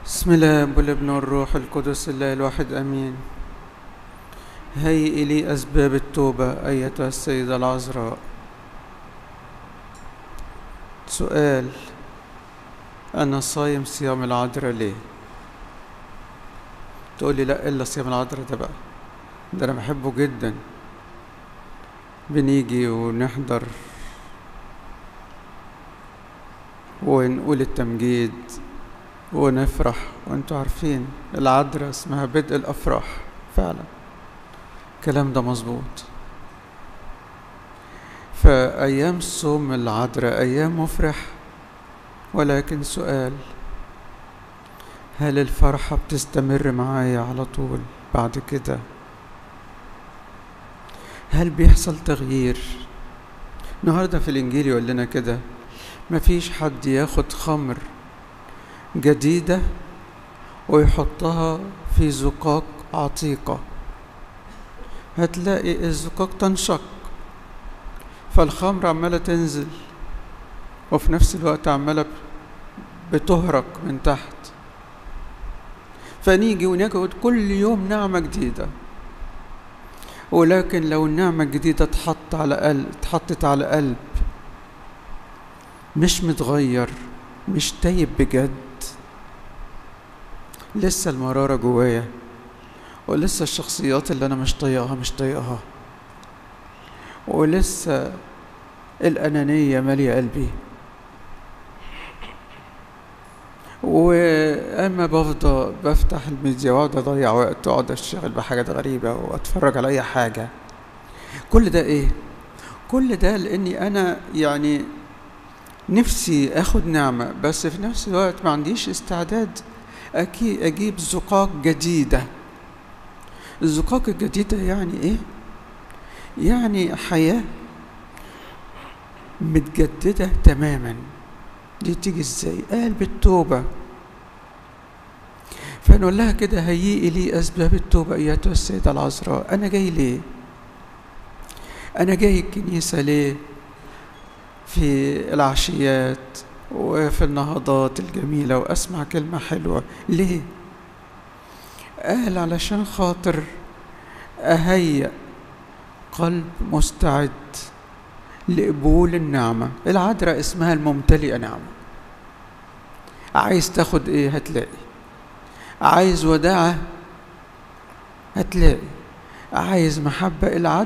بسم الله والابن والروح القدس الله الواحد امين هيئ لي اسباب التوبه ايتها السيده العذراء سؤال انا صايم صيام العذراء ليه تقول لي لا الا صيام العذراء ده بقى ده انا بحبه جدا بنيجي ونحضر ونقول التمجيد ونفرح وانتوا عارفين العذراء اسمها بدء الافراح فعلا الكلام ده مظبوط فايام صوم العذراء ايام مفرح ولكن سؤال هل الفرحة بتستمر معايا على طول بعد كده هل بيحصل تغيير النهارده في الانجيل يقول لنا كده مفيش حد ياخد خمر جديدة ويحطها في زقاق عتيقة هتلاقي الزقاق تنشق فالخمر عمالة تنزل وفي نفس الوقت عمالة بتهرق من تحت فنيجي ونجد كل يوم نعمة جديدة ولكن لو النعمة الجديدة اتحط على قلب اتحطت على قلب مش متغير مش تايب بجد لسه المرارة جوايا ولسه الشخصيات اللي أنا مش طايقها مش طايقها ولسه الأنانية مالية قلبي واما بفضى بفتح الميديا واقعد اضيع وقت واقعد اشتغل بحاجات غريبه واتفرج على اي حاجه كل ده ايه كل ده لاني انا يعني نفسي اخد نعمه بس في نفس الوقت ما عنديش استعداد أكيد اجيب زقاق جديده الزقاق الجديده يعني ايه يعني حياه متجدده تماما دي تيجي ازاي قال بالتوبة فنقول لها كده هيئي لي أسباب التوبة أيتها السيدة العذراء أنا جاي ليه أنا جاي الكنيسة ليه في العشيات وفي النهضات الجميلة وأسمع كلمة حلوة ليه قال علشان خاطر أهيأ قلب مستعد لقبول النعمة العذراء اسمها الممتلئة نعمة عايز تاخد ايه هتلاقي عايز وداعة هتلاقي عايز محبة العذراء